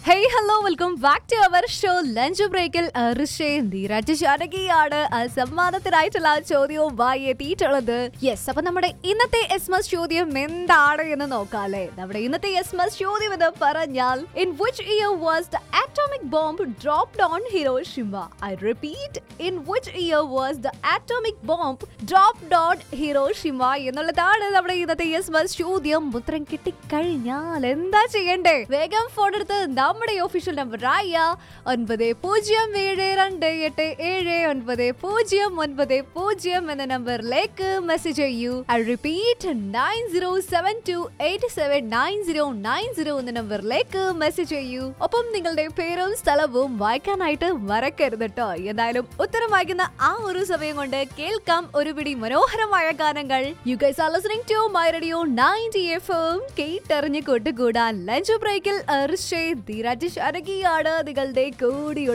hey hello welcome back to our show lunch ബ്രേക്കിൽ ഋഷയും ധീരാജ് ശാനകിയാണ് ആ സമ്മാനത്തിനായിട്ടുള്ള ചോദ്യവുമായി എത്തിയിട്ടുള്ളത് യെസ് അപ്പൊ നമ്മുടെ ഇന്നത്തെ എസ് മസ് ചോദ്യം എന്താണ് എന്ന് നോക്കാല്ലേ നമ്മുടെ ഇന്നത്തെ എസ് മസ് ചോദ്യം എന്ന് പറഞ്ഞാൽ in which year was the atomic bomb dropped on Hiroshima I repeat in which year was the atomic bomb dropped on Hiroshima എന്നുള്ളതാണ് നമ്മുടെ ഇന്നത്തെ എസ് മസ് ചോദ്യം ഉത്തരം കിട്ടിക്കഴിഞ്ഞാൽ എന്താ ചെയ്യണ്ടേ വേഗം ഫോൺ എടുത്ത് നമ്മുടെ ഒഫീഷ്യൽ നമ്പർ ആയ ഒൻപത് പൂജ്യം ഏഴ് രണ്ട് എട്ട് ഏഴ് ഒൻപത് പൂജ്യം ഒൻപത് പൂജ്യം എന്ന നമ്പറിലേക്ക് മെസ്സേജ് ചെയ്യൂ I repeat nine zero seven two eight seven nine zero nine zero എന്ന നമ്പറിലേക്ക് മെസ്സേജ് ചെയ്യൂ ഒപ്പം നിങ്ങളുടെ പേരും സ്ഥലവും വായിക്കാനായിട്ട് മറക്കരുത് കേട്ടോ എന്തായാലും ഉത്തരം വായിക്കുന്ന ആ ഒരു സമയം കൊണ്ട് കേൾക്കാം ഒരു പിടി മനോഹരമായ ഗാനങ്ങൾ you guys are listening to my radio 90 എഫും കേട്ടറിഞ്ഞ് കൊട്ടുകൂടാൻ ലഞ്ച് ബ്രേക്കിൽ അർഷേ ധീരാജ് ശരകിയാണ് നിങ്ങളുടെ കൂടിയുള്ള